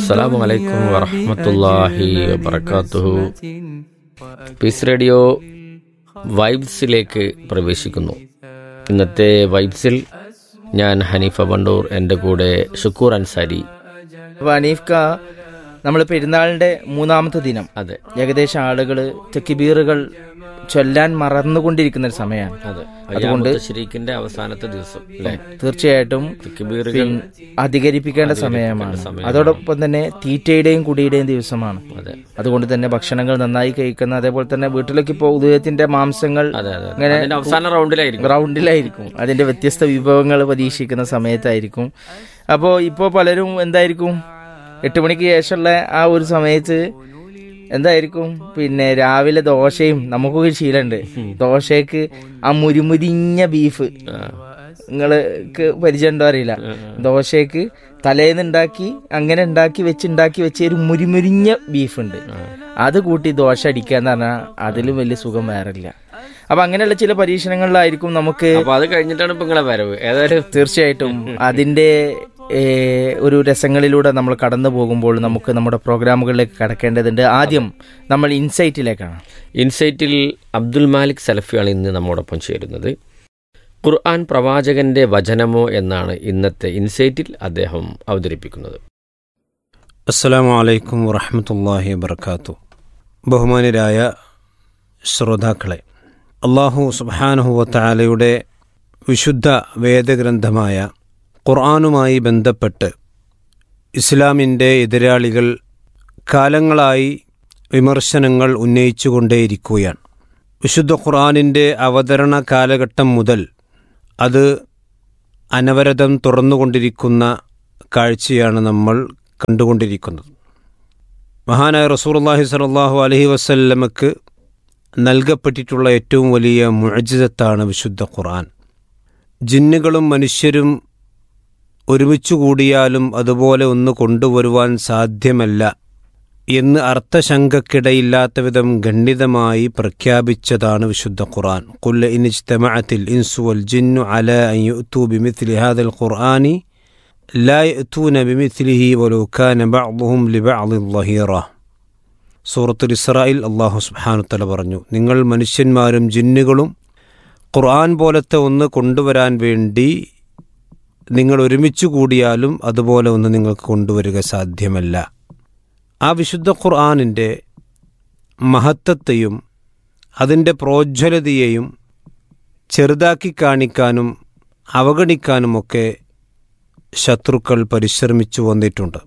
അസ്സലാമു അലൈക്കും വറഹ്മത്തുള്ളാഹി വബറകാതുഹു പീസ് റേഡിയോ വൈബ്സിലേക്ക് പ്രവേശിക്കുന്നു ഇന്നത്തെ വൈബ്സിൽ ഞാൻ ഹനീഫ ബണ്ടൂർ എൻ്റെ കൂടെ ഷുക്കൂർ അൻസാരി അപ്പൊ അനീഫ്ക നമ്മൾ പെരുന്നാളിന്റെ മൂന്നാമത്തെ ദിനം അതെ ഏകദേശം ആളുകൾ തെക്കിബീറുകൾ ചൊല്ലാൻ മറന്നുകൊണ്ടിരിക്കുന്ന ഒരു സമയമാണ് അതെ അതുകൊണ്ട് ശരീക്കിന്റെ അവസാനത്തെ ദിവസം അല്ലേ തീർച്ചയായിട്ടും തെക്കുബീറുകൾ പിൻ- അധികരിപ്പിക്കേണ്ട സമയമാണ് അതോടൊപ്പം തന്നെ തീറ്റയുടെയും കുടിയുടെയും ദിവസമാണ് അതെ അതുകൊണ്ട് തന്നെ ഭക്ഷണങ്ങൾ നന്നായി കഴിക്കുന്ന അതേപോലെ തന്നെ വീട്ടിലേക്ക് ഇപ്പോൾ ഉദയത്തിന്റെ മാംസങ്ങൾ അതെ അതെ ഇങ്ങനെ അതിന്റെ അവസാന റൗണ്ടിലായിരിക്കും റൗണ്ടിലായിരിക്കും അതിന്റെ വ്യത്യസ്ത വിഭവങ്ങൾ പരീക്ഷിക്കുന്ന സമയത്തായിരിക്കും അപ്പോൾ ഇപ്പോൾ പലരും എന്തായിരിക്കും എട്ട് മണിക്ക് ശേഷമുള്ള ആ ഒരു സമയത്ത് എന്തായിരിക്കും പിന്നെ രാവിലെ ദോശയും നമുക്കൊക്കെ ശീലമുണ്ട് ദോശയ്ക്ക് ആ മുരിമുരിഞ്ഞ ബീഫ് നിങ്ങൾക്ക് പരിചയം ഉണ്ടോ അറിയില്ല ദോശയ്ക്ക് തലേന്ന് ഉണ്ടാക്കി അങ്ങനെ ഉണ്ടാക്കി വെച്ച് ഉണ്ടാക്കി വെച്ച ഒരു മുരിമുരിഞ്ഞ ബീഫ് ഉണ്ട് അത് കൂട്ടി ദോശ അടിക്കുക എന്ന് പറഞ്ഞാൽ അതിലും വലിയ സുഖം വേറെ ഇല്ല അപ്പൊ അങ്ങനെയുള്ള ചില പരീക്ഷണങ്ങളിലായിരിക്കും നമുക്ക് അപ്പൊ അത് കഴിഞ്ഞിട്ടാണ് ഇപ്പൊ നിങ്ങളെ വരവ് ഏതായാലും തീർച്ചയായിട്ടും അതിന്റെ ഏ, ഒരു രസങ്ങളിലൂടെ നമ്മൾ കടന്നു പോകുമ്പോൾ നമുക്ക് നമ്മുടെ പ്രോഗ്രാമുകളിലേക്ക് കടക്കേണ്ടതുണ്ട് ആദ്യം നമ്മൾ ഇൻസൈറ്റിലേക്കാണ് ഇൻസൈറ്റിൽ അബ്ദുൽ മാലിക് സലഫിയാണ് ഇന്ന് നമ്മോടൊപ്പം ചേരുന്നത് ഖുർആൻ പ്രവാചകന്റെ വചനമോ എന്നാണ് ഇന്നത്തെ ഇൻസൈറ്റിൽ അദ്ദേഹം അവതരിപ്പിക്കുന്നത് അസ്സലാമു അലൈക്കും വറഹമത്തല്ലാഹി വബർക്കാത്തു ബഹുമാനരായ ശ്രോതാക്കളെ അള്ളാഹു സുബാനുഹുവത്താലയുടെ വിശുദ്ധ വേദഗ്രന്ഥമായ ഖുർആനുമായി ബന്ധപ്പെട്ട് ഇസ്ലാമിൻ്റെ എതിരാളികൾ കാലങ്ങളായി വിമർശനങ്ങൾ ഉന്നയിച്ചുകൊണ്ടേയിരിക്കുകയാണ് വിശുദ്ധ ഖുർആനിൻ്റെ അവതരണ കാലഘട്ടം മുതൽ അത് അനവരതം തുറന്നുകൊണ്ടിരിക്കുന്ന കാഴ്ചയാണ് നമ്മൾ കണ്ടുകൊണ്ടിരിക്കുന്നത് മഹാനായ റസൂർല്ലാഹി സലാഹു അലഹി വസല്ലമക്ക് നൽകപ്പെട്ടിട്ടുള്ള ഏറ്റവും വലിയ മുഴജിതത്താണ് വിശുദ്ധ ഖുർആൻ ജിന്നുകളും മനുഷ്യരും ഒരുമിച്ചു കൂടിയാലും അതുപോലെ ഒന്ന് കൊണ്ടുവരുവാൻ സാധ്യമല്ല എന്ന് അർത്ഥശങ്കക്കിടയില്ലാത്ത വിധം ഗണ്ഡിതമായി പ്രഖ്യാപിച്ചതാണ് വിശുദ്ധ ഖുർആൻ കുല്ല ഇനിജ്തമഅത്തിൽ ഇൻസു വൽ ജിന്നു അല അൻ യുഅ്തു ബിമിത്ലി ഹാദൽ ഖുർആനി لا يأتون بمثله ولو كان بعضهم لبعض ظهيرا സൂറത്തുൽ ഇസ്രായിൽ അള്ളാഹു സുബ്ഹാനു തല പറഞ്ഞു നിങ്ങൾ മനുഷ്യന്മാരും ജിന്നുകളും ഖുർആൻ പോലത്തെ ഒന്ന് കൊണ്ടുവരാൻ വേണ്ടി നിങ്ങൾ ഒരുമിച്ച് കൂടിയാലും അതുപോലെ ഒന്ന് നിങ്ങൾക്ക് കൊണ്ടുവരിക സാധ്യമല്ല ആ വിശുദ്ധ ഖുർആനിൻ്റെ മഹത്വത്തെയും അതിൻ്റെ പ്രോജ്വലതയെയും ചെറുതാക്കി കാണിക്കാനും അവഗണിക്കാനുമൊക്കെ ശത്രുക്കൾ പരിശ്രമിച്ചു വന്നിട്ടുണ്ട്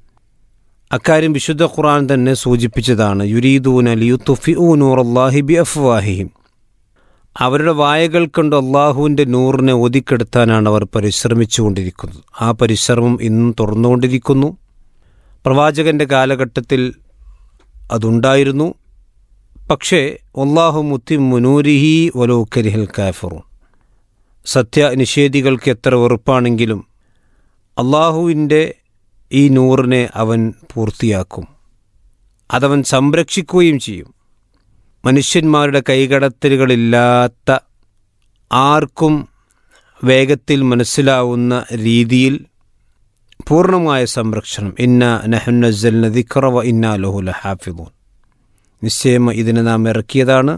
അക്കാര്യം വിശുദ്ധ ഖുർആൻ തന്നെ സൂചിപ്പിച്ചതാണ് യുരീദൂന ലിയുത്തുഫിഊ നൂറല്ലാഹി ബി അഫ്വാഹിഹിം അവരുടെ വായകൾ കൊണ്ട് അള്ളാഹുവിൻ്റെ നൂറിനെ ഒതുക്കെടുത്താനാണ് അവർ പരിശ്രമിച്ചുകൊണ്ടിരിക്കുന്നത് ആ പരിശ്രമം ഇന്നും തുറന്നുകൊണ്ടിരിക്കുന്നു പ്രവാചകന്റെ കാലഘട്ടത്തിൽ അതുണ്ടായിരുന്നു പക്ഷേ അള്ളാഹു മുത്തി മുനൂരിഹി വലോക്കരിഹൽ കാഫറും സത്യനിഷേധികൾക്ക് എത്ര വെറുപ്പാണെങ്കിലും അള്ളാഹുവിൻ്റെ ഈ നൂറിനെ അവൻ പൂർത്തിയാക്കും അതവൻ സംരക്ഷിക്കുകയും ചെയ്യും മനുഷ്യന്മാരുടെ കൈകടത്തലുകളില്ലാത്ത ആർക്കും വേഗത്തിൽ മനസ്സിലാവുന്ന രീതിയിൽ പൂർണ്ണമായ സംരക്ഷണം ഇന്ന നഹുനസൽ ദിഖറവ ഇന്ന ലഹുല ഹാഫിദൂൻ നിശ്ചയം ഇതിനെ നാം ഇറക്കിയതാണ്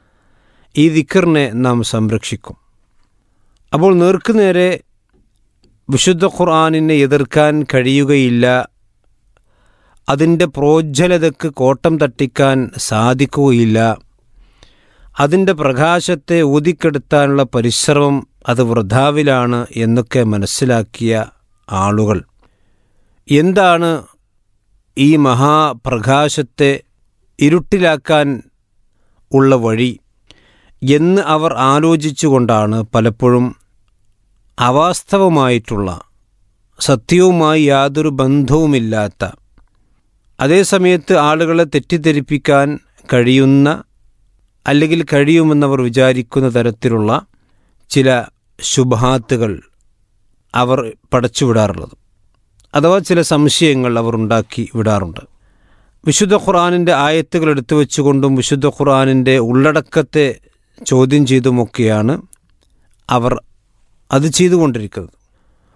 ഈ ദിഖറിനെ നാം സംരക്ഷിക്കും അപ്പോൾ നേർക്കുനേരെ വിശുദ്ധ ഖുർആാനിനെ എതിർക്കാൻ കഴിയുകയില്ല അതിൻ്റെ പ്രോജ്വലതയ്ക്ക് കോട്ടം തട്ടിക്കാൻ സാധിക്കുകയില്ല അതിൻ്റെ പ്രകാശത്തെ ഊതിക്കെടുത്താനുള്ള പരിശ്രമം അത് വൃഥാവിലാണ് എന്നൊക്കെ മനസ്സിലാക്കിയ ആളുകൾ എന്താണ് ഈ മഹാപ്രകാശത്തെ ഇരുട്ടിലാക്കാൻ ഉള്ള വഴി എന്ന് അവർ ആലോചിച്ചുകൊണ്ടാണ് പലപ്പോഴും അവാസ്തവമായിട്ടുള്ള സത്യവുമായി യാതൊരു ബന്ധവുമില്ലാത്ത അതേസമയത്ത് ആളുകളെ തെറ്റിദ്ധരിപ്പിക്കാൻ കഴിയുന്ന അല്ലെങ്കിൽ കഴിയുമെന്നവർ വിചാരിക്കുന്ന തരത്തിലുള്ള ചില ശുഭാത്തുകൾ അവർ പടച്ചുവിടാറുള്ളത് അഥവാ ചില സംശയങ്ങൾ അവർ ഉണ്ടാക്കി വിടാറുണ്ട് വിശുദ്ധ ഖുർആാനിൻ്റെ ആയത്തുകൾ എടുത്തു വെച്ചുകൊണ്ടും വിശുദ്ധ ഖുർആാനിൻ്റെ ഉള്ളടക്കത്തെ ചോദ്യം ചെയ്തുമൊക്കെയാണ് അവർ അത് ചെയ്തുകൊണ്ടിരിക്കുന്നത്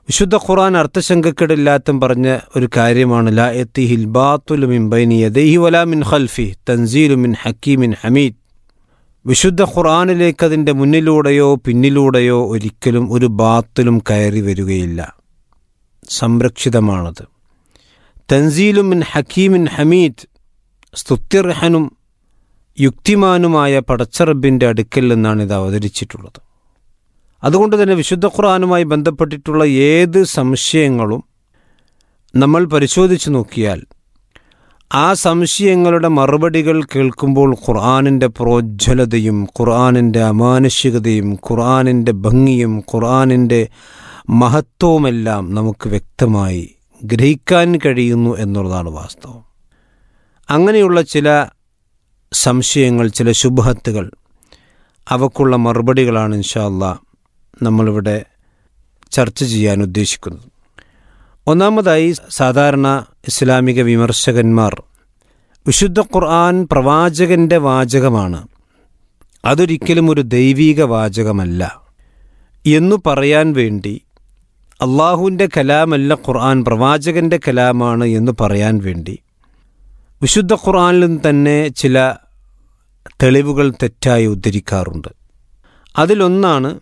വിശുദ്ധ ഖുർആൻ അർത്ഥശങ്കക്കേടില്ലാത്തും പറഞ്ഞ ഒരു കാര്യമാണ് ലാ എത്തി ഹിൽബാത്തുലു മിൻ ബൈനി യദൈഹി വലാ മിൻ ഖൽഫി തൻസീലു മിൻ ഹക്കീമിൻ ഹമീദ് വിശുദ്ധ ഖുർആനിലേക്ക് അതിൻ്റെ മുന്നിലൂടെയോ പിന്നിലൂടെയോ ഒരിക്കലും ഒരു ബാത്തിലും കയറി വരികയില്ല സംരക്ഷിതമാണത് തൻസീലും മിൻ ഹക്കീമിൻ ഹമീദ് സ്തുത്യർഹനും യുക്തിമാനുമായ പടച്ചറബിൻ്റെ അടുക്കൽ നിന്നാണ് ഇത് അവതരിച്ചിട്ടുള്ളത് അതുകൊണ്ട് തന്നെ വിശുദ്ധ ഖുർആാനുമായി ബന്ധപ്പെട്ടിട്ടുള്ള ഏത് സംശയങ്ങളും നമ്മൾ പരിശോധിച്ചു നോക്കിയാൽ ആ സംശയങ്ങളുടെ മറുപടികൾ കേൾക്കുമ്പോൾ ഖുർആാനിൻ്റെ പ്രോജ്വലതയും ഖുർആാനിൻ്റെ അമാനുഷികതയും ഖുർആാനിൻ്റെ ഭംഗിയും ഖുർആാനിൻ്റെ മഹത്വവുമെല്ലാം നമുക്ക് വ്യക്തമായി ഗ്രഹിക്കാൻ കഴിയുന്നു എന്നുള്ളതാണ് വാസ്തവം അങ്ങനെയുള്ള ചില സംശയങ്ങൾ ചില ശുഭഹത്തുകൾ അവക്കുള്ള മറുപടികളാണ് ഇൻഷാല്ല നമ്മളിവിടെ ചർച്ച ചെയ്യാൻ ഉദ്ദേശിക്കുന്നത് ഒന്നാമതായി സാധാരണ ഇസ്ലാമിക വിമർശകന്മാർ വിശുദ്ധ ഖുർആൻ പ്രവാചകന്റെ വാചകമാണ് അതൊരിക്കലും ഒരു ദൈവീക വാചകമല്ല എന്നു പറയാൻ വേണ്ടി അള്ളാഹുവിൻ്റെ കലാമല്ല ഖുർആൻ പ്രവാചകന്റെ കലാമാണ് എന്ന് പറയാൻ വേണ്ടി വിശുദ്ധ ഖുർആനിൽ നിന്ന് തന്നെ ചില തെളിവുകൾ തെറ്റായി ഉദ്ധരിക്കാറുണ്ട് അതിലൊന്നാണ്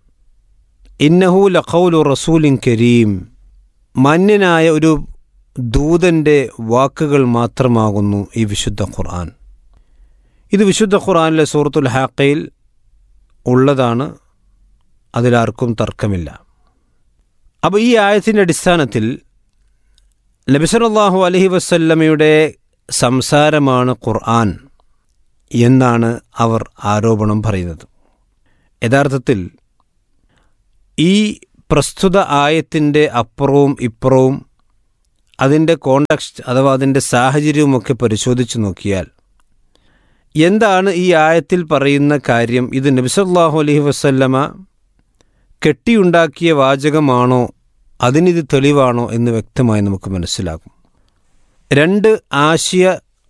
ഇന്നഹു ലഖൗലു റസൂലിൻ കരീം മാന്യനായ ഒരു ദൂതൻ്റെ വാക്കുകൾ മാത്രമാകുന്നു ഈ വിശുദ്ധ ഖുർആൻ ഇത് വിശുദ്ധ ഖുർആനിലെ സൂറത്തുൽ ഹാക്കയിൽ ഉള്ളതാണ് അതിലാർക്കും തർക്കമില്ല അപ്പോൾ ഈ ആയത്തിൻ്റെ അടിസ്ഥാനത്തിൽ നബിസലാഹു അലഹി വസ്ല്ലമയുടെ സംസാരമാണ് ഖുർആൻ എന്നാണ് അവർ ആരോപണം പറയുന്നത് യഥാർത്ഥത്തിൽ ഈ പ്രസ്തുത ആയത്തിൻ്റെ അപ്പുറവും ഇപ്പുറവും അതിൻ്റെ കോണ്ടക്സ്റ്റ് അഥവാ അതിൻ്റെ സാഹചര്യവുമൊക്കെ പരിശോധിച്ച് നോക്കിയാൽ എന്താണ് ഈ ആയത്തിൽ പറയുന്ന കാര്യം ഇത് നബിസല്ലാഹു അലഹി വസ്ല്ലമ കെട്ടിയുണ്ടാക്കിയ വാചകമാണോ അതിനിത് തെളിവാണോ എന്ന് വ്യക്തമായി നമുക്ക് മനസ്സിലാകും രണ്ട് ആശയ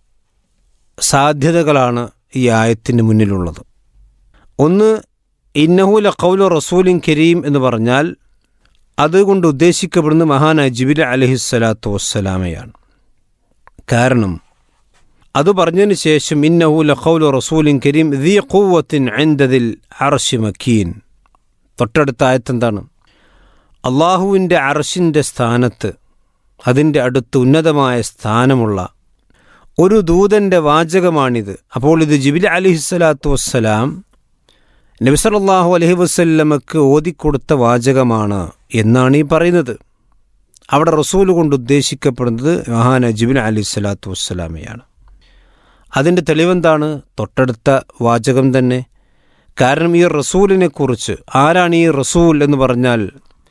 സാധ്യതകളാണ് ഈ ആയത്തിന് മുന്നിലുള്ളത് ഒന്ന് ഇന്നഹു ലഖൗലു റസൂലിൻ കരീം എന്ന് പറഞ്ഞാൽ അതുകൊണ്ട് ഉദ്ദേശിക്കപ്പെടുന്ന മഹാനായ ജിബിൽ അലഹിസ്സലാത്തു വസ്സലാമയാണ് കാരണം അത് പറഞ്ഞതിന് ശേഷം ഇന്നഹു ലഖൗലു റസൂലിൻ കരീം ദി ഖൂവത്തിൻ അൻദതിൽ അർഷി മക്കീൻ തൊട്ടടുത്ത ആയത്തെന്താണ് അള്ളാഹുവിൻ്റെ അർഷിൻ്റെ സ്ഥാനത്ത് അതിൻ്റെ അടുത്ത് ഉന്നതമായ സ്ഥാനമുള്ള ഒരു ദൂതൻ്റെ വാചകമാണിത് അപ്പോൾ ഇത് ജിബിൽ അലിഹിസ്സലാത്തു വസ്സലാം നബിസലല്ലാഹു അലഹി വസ്ല്ലമക്ക് ഓതിക്കൊടുത്ത വാചകമാണ് എന്നാണ് ഈ പറയുന്നത് അവിടെ റസൂൽ കൊണ്ട് ഉദ്ദേശിക്കപ്പെടുന്നത് മഹാന ജിബിൻ അലി സ്വലാത്തു വസ്സലാമയാണ് അതിൻ്റെ തെളിവെന്താണ് തൊട്ടടുത്ത വാചകം തന്നെ കാരണം ഈ റസൂലിനെ കുറിച്ച് ആരാണ് ഈ റസൂൽ എന്ന് പറഞ്ഞാൽ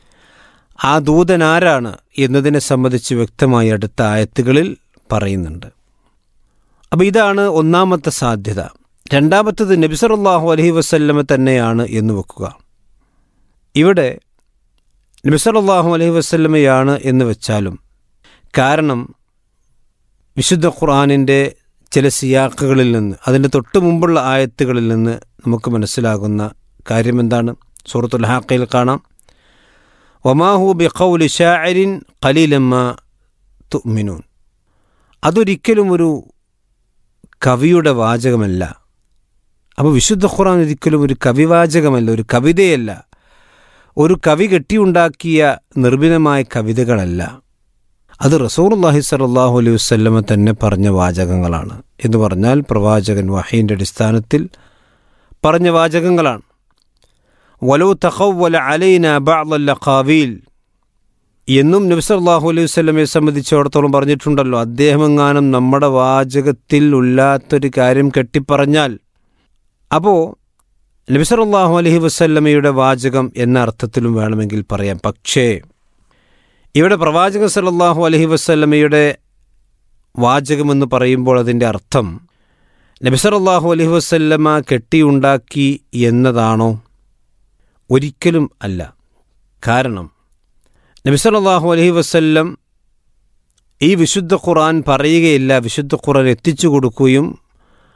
ആ ദൂതൻ ആരാണ് എന്നതിനെ സംബന്ധിച്ച് വ്യക്തമായി അടുത്ത ആയത്തുകളിൽ പറയുന്നുണ്ട് അപ്പോൾ ഇതാണ് ഒന്നാമത്തെ സാധ്യത രണ്ടാമത്തത് നബിസറല്ലാഹു അലഹി വസ്ല്ലമ തന്നെയാണ് എന്ന് വെക്കുക ഇവിടെ നബിസറല്ലാഹു അലഹി വസ്ല്ലമയാണ് എന്ന് വെച്ചാലും കാരണം വിശുദ്ധ ഖുർആാനിൻ്റെ ചില സിയാക്കുകളിൽ നിന്ന് അതിൻ്റെ തൊട്ട് മുമ്പുള്ള ആയത്തുകളിൽ നിന്ന് നമുക്ക് മനസ്സിലാകുന്ന കാര്യം എന്താണ് സൂറത്തുൽ ഹാക്കയിൽ കാണാം ഒമാഹു ബി ഖൗലി ഷാരിൻ ഖലീലമ്മ തുമിനൂൻ അതൊരിക്കലും ഒരു കവിയുടെ വാചകമല്ല അപ്പോൾ വിശുദ്ധ ഖുർആൻ ഒരിക്കലും ഒരു കവിവാചകമല്ല ഒരു കവിതയല്ല ഒരു കവി കെട്ടിയുണ്ടാക്കിയ നിർഭിനമായ കവിതകളല്ല അത് റസൂർല്ലാഹി സലാഹു അലൈഹി വസ്ല്ലമ തന്നെ പറഞ്ഞ വാചകങ്ങളാണ് എന്ന് പറഞ്ഞാൽ പ്രവാചകൻ വഹീൻ്റെ അടിസ്ഥാനത്തിൽ പറഞ്ഞ വാചകങ്ങളാണ് വലോ തഖവല അലൈന ബഅ്ള ഖാവീൽ എന്നും നബ്സല്ലാഹു അലൈഹി വസ്ലമയെ സംബന്ധിച്ചിടത്തോളം പറഞ്ഞിട്ടുണ്ടല്ലോ അദ്ദേഹം എങ്ങാനും നമ്മുടെ വാചകത്തിൽ ഇല്ലാത്തൊരു കാര്യം കെട്ടിപ്പറഞ്ഞാൽ അപ്പോൾ നബിസറല്ലാഹു അലഹി വസ്ല്ലമയുടെ വാചകം എന്ന അർത്ഥത്തിലും വേണമെങ്കിൽ പറയാം പക്ഷേ ഇവിടെ പ്രവാചകൻ സല്ലാഹു അലഹി വസ്ല്ലമയുടെ വാചകമെന്ന് പറയുമ്പോൾ അതിൻ്റെ അർത്ഥം നബിസറല്ലാഹു അലഹി വസ്ല്ലമ കെട്ടിയുണ്ടാക്കി എന്നതാണോ ഒരിക്കലും അല്ല കാരണം നബിസല്ലാഹു അലഹി വസ്ല്ലം ഈ വിശുദ്ധ ഖുർആൻ പറയുകയില്ല വിശുദ്ധ ഖുർആൻ എത്തിച്ചു കൊടുക്കുകയും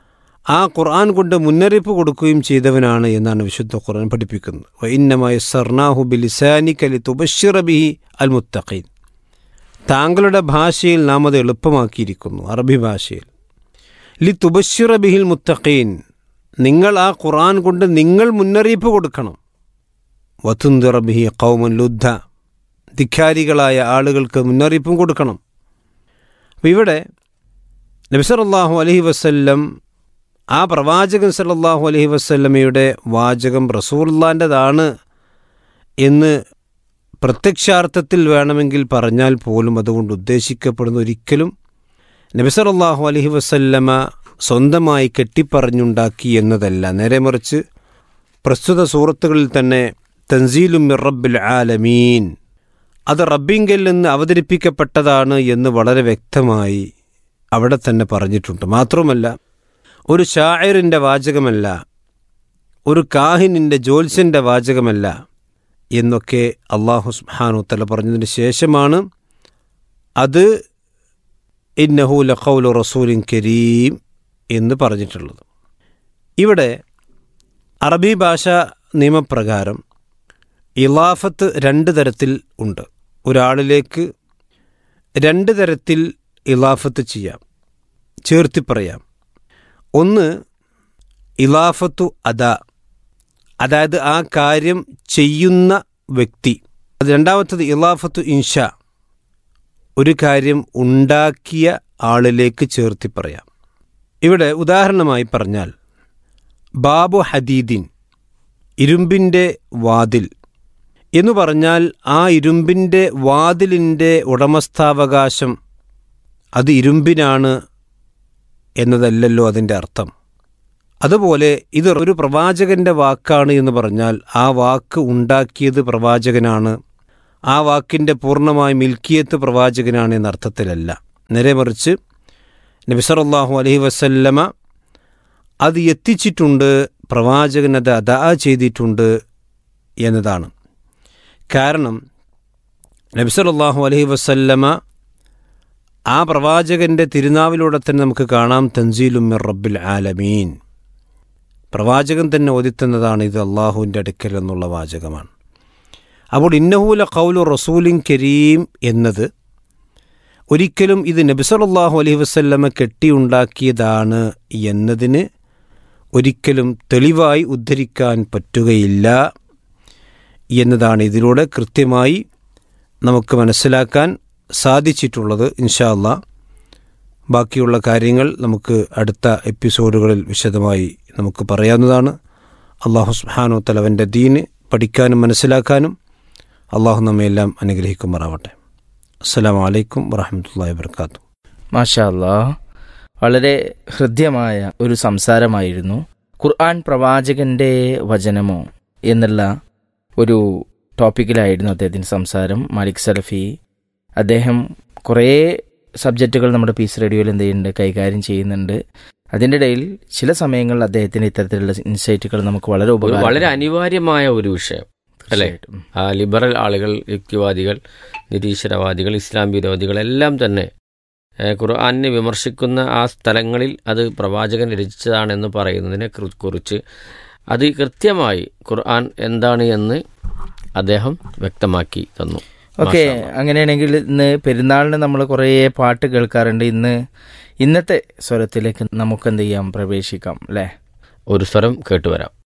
ആ ഖുർആൻ കൊണ്ട് മുന്നറിയിപ്പ് കൊടുക്കുകയും ചെയ്തവനാണ് എന്നാണ് വിശുദ്ധ ഖുർആൻ പഠിപ്പിക്കുന്നത് വൈന്നമായ സർനാഹു ബിലിസാനി കലി തുബഷിറ ബിഹി അൽ മുത്തഖീൻ താങ്കളുടെ ഭാഷയിൽ നാം അത് എളുപ്പമാക്കിയിരിക്കുന്നു അറബി ഭാഷയിൽ ലി തുബഷിറ ബിഹിൽ മുത്തഖീൻ നിങ്ങൾ ആ ഖുർആൻ കൊണ്ട് നിങ്ങൾ മുന്നറിയിപ്പ് കൊടുക്കണം വത്തുന്തിറ ബിഹി കൗമൻ ലുദ്ധ ധിക്കാരികളായ ആളുകൾക്ക് മുന്നറിയിപ്പും കൊടുക്കണം അപ്പം ഇവിടെ നബിസറല്ലാഹു അലഹി വസ്ല്ലം ആ പ്രവാചകൻ സല്ലല്ലാഹു അലൈഹി വസല്ലമയുടെ വാചകം റസൂലുള്ളാൻ്റെതാണ് എന്ന് പ്രത്യക്ഷാർത്ഥത്തിൽ വേണമെങ്കിൽ പറഞ്ഞാൽ പോലും അതുകൊണ്ട് ഉദ്ദേശിക്കപ്പെടുന്ന ഒരിക്കലും നബിസറല്ലാഹു അലൈഹി വസല്ലമ സ്വന്തമായി കെട്ടിപ്പറഞ്ഞുണ്ടാക്കി എന്നതല്ല നേരെ മറിച്ച് പ്രസ്തുത സൂറത്തുകളിൽ തന്നെ തൻസീലും റബ്ബിൽ ആലമീൻ അത് റബ്ബിങ്കിൽ നിന്ന് അവതരിപ്പിക്കപ്പെട്ടതാണ് എന്ന് വളരെ വ്യക്തമായി അവിടെ തന്നെ പറഞ്ഞിട്ടുണ്ട് മാത്രമല്ല ഒരു ഷായറിൻ്റെ വാചകമല്ല ഒരു കാഹിനിൻ്റെ ജോത്സ്യൻ്റെ വാചകമല്ല എന്നൊക്കെ അള്ളാഹു സുബ്ഹാനു തല പറഞ്ഞതിന് ശേഷമാണ് അത് ഇന്നഹു ലഖൗലു റസൂലിൻ കരീം എന്ന് പറഞ്ഞിട്ടുള്ളത് ഇവിടെ അറബി ഭാഷ നിയമപ്രകാരം ഇലാഫത്ത് രണ്ട് തരത്തിൽ ഉണ്ട് ഒരാളിലേക്ക് രണ്ട് തരത്തിൽ ഇലാഫത്ത് ചെയ്യാം ചേർത്തി പറയാം ഒന്ന് ഇലാഫത്തു അദ അതായത് ആ കാര്യം ചെയ്യുന്ന വ്യക്തി അത് രണ്ടാമത്തത് ഇലാഫത്തു ഇൻഷ ഒരു കാര്യം ഉണ്ടാക്കിയ ആളിലേക്ക് ചേർത്തി പറയാം ഇവിടെ ഉദാഹരണമായി പറഞ്ഞാൽ ബാബു ഹദീദിൻ ഇരുമ്പിൻ്റെ വാതിൽ എന്ന് പറഞ്ഞാൽ ആ ഇരുമ്പിൻ്റെ വാതിലിൻ്റെ ഉടമസ്ഥാവകാശം അത് ഇരുമ്പിനാണ് എന്നതല്ലല്ലോ അതിൻ്റെ അർത്ഥം അതുപോലെ ഇത് ഒരു പ്രവാചകന്റെ വാക്കാണ് എന്ന് പറഞ്ഞാൽ ആ വാക്ക് ഉണ്ടാക്കിയത് പ്രവാചകനാണ് ആ വാക്കിൻ്റെ പൂർണ്ണമായ മിൽക്കിയത്ത് പ്രവാചകനാണ് എന്ന അർത്ഥത്തിലല്ല നേരെ മറിച്ച് നബിസറല്ലാഹു അലഹി വസല്ലമ അത് എത്തിച്ചിട്ടുണ്ട് പ്രവാചകൻ അത് അദാ ചെയ്തിട്ടുണ്ട് എന്നതാണ് കാരണം നബിസറല്ലാഹു അലഹി വസല്ലമ ആ പ്രവാചകന്റെ തിരുനാവിലൂടെ തന്നെ നമുക്ക് കാണാം തൻസീലും മിർ റബ്ബിൽ ആലമീൻ പ്രവാചകൻ തന്നെ ഓതിത്തുന്നതാണ് ഇത് അള്ളാഹുവിൻ്റെ അടുക്കൽ എന്നുള്ള വാചകമാണ് അപ്പോൾ ഇന്നഹൂല കൗലു റസൂലിൻ കരീം എന്നത് ഒരിക്കലും ഇത് നബിസലല്ലാഹു അലൈഹി വസ്ല്ലമ കെട്ടിയുണ്ടാക്കിയതാണ് എന്നതിന് ഒരിക്കലും തെളിവായി ഉദ്ധരിക്കാൻ പറ്റുകയില്ല എന്നതാണ് ഇതിലൂടെ കൃത്യമായി നമുക്ക് മനസ്സിലാക്കാൻ സാധിച്ചിട്ടുള്ളത് ഇൻഷാ അല്ലാ ബാക്കിയുള്ള കാര്യങ്ങൾ നമുക്ക് അടുത്ത എപ്പിസോഡുകളിൽ വിശദമായി നമുക്ക് പറയാവുന്നതാണ് അള്ളാഹു സുഹാനു തലവൻ്റെ ദീന് പഠിക്കാനും മനസ്സിലാക്കാനും അള്ളാഹു നമ്മയെല്ലാം അനുഗ്രഹിക്കുമാറാവട്ടെ അസ്സാം വലൈക്കും വറഹമത്തല്ലാ വാത്തു മാഷാ അല്ലാ വളരെ ഹൃദ്യമായ ഒരു സംസാരമായിരുന്നു ഖുർആൻ പ്രവാചകന്റെ വചനമോ എന്നുള്ള ഒരു ടോപ്പിക്കിലായിരുന്നു അദ്ദേഹത്തിൻ്റെ സംസാരം മാലിക് സലഫി അദ്ദേഹം കുറേ സബ്ജക്റ്റുകൾ നമ്മുടെ പീസ് റേഡിയോയിൽ എന്ത് ചെയ്യുന്നുണ്ട് കൈകാര്യം ചെയ്യുന്നുണ്ട് അതിൻ്റെ ഇടയിൽ ചില സമയങ്ങളിൽ അദ്ദേഹത്തിന് ഇത്തരത്തിലുള്ള ഇൻസൈറ്റുകൾ നമുക്ക് വളരെ ഒരു ഉപകാരം വളരെ അനിവാര്യമായ ഒരു വിഷയം അല്ലേ ആ ലിബറൽ ആളുകൾ യുക്തിവാദികൾ നിരീശ്വരവാദികൾ ഇസ്ലാം വിരോധികൾ എല്ലാം തന്നെ ഏഹ്, ഖുർആനെ വിമർശിക്കുന്ന ആ സ്ഥലങ്ങളിൽ അത് പ്രവാചകൻ രചിച്ചതാണെന്ന് പറയുന്നതിനെ കുറി- കുറിച്ച് അത് കൃത്യമായി ഖുർആൻ എന്താണ് എന്ന് അദ്ദേഹം വ്യക്തമാക്കി തന്നു ഓക്കെ അങ്ങനെയാണെങ്കിൽ ഇന്ന് പെരുന്നാളിന് നമ്മൾ കുറേ പാട്ട് കേൾക്കാറുണ്ട് ഇന്ന് ഇന്നത്തെ സ്വരത്തിലേക്ക് നമുക്ക് എന്ത് ചെയ്യാം പ്രവേശിക്കാം അല്ലേ ഒരു സ്വരം കേട്ടുവരാം